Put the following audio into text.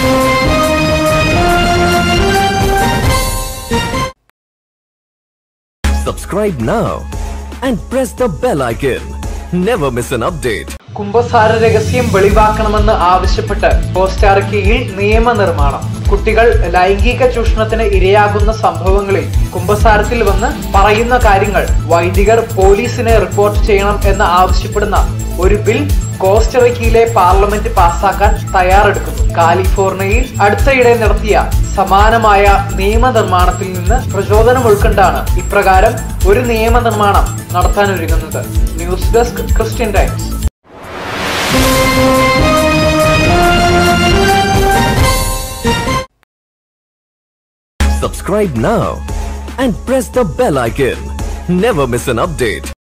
Subscribe now and press the bell icon. Never miss an update. കുംഭസാര രഹസ്യം വെളിവാക്കണമെന്ന് ആവശ്യപ്പെട്ട് കോസ്റ്റാറിക്കയിൽ നിയമനിർമ്മാണം കുട്ടികൾ ലൈംഗിക ചൂഷണത്തിന് ഇരയാകുന്ന സംഭവങ്ങളിൽ കുംഭസാരത്തിൽ വന്ന് പറയുന്ന കാര്യങ്ങൾ വൈദികർ പോലീസിനെ റിപ്പോർട്ട് ചെയ്യണം എന്ന് ആവശ്യപ്പെടുന്ന ഒരു ബിൽ കോസ്റ്ററിക്കയിലെ പാർലമെന്റ് പാസാക്കാൻ തയ്യാറെടുക്കുന്നു കാലിഫോർണിയയിൽ അടുത്തയിടെ നടത്തിയ സമാനമായ നിയമനിർമ്മാണത്തിൽ നിന്ന് പ്രചോദനം ഉൾക്കൊണ്ടാണ് ഇപ്രകാരം ഒരു നിയമനിർമ്മാണം നടത്താനൊരുങ്ങുന്നത് news desk Christian Times Subscribe now and press the bell icon. Never miss an update.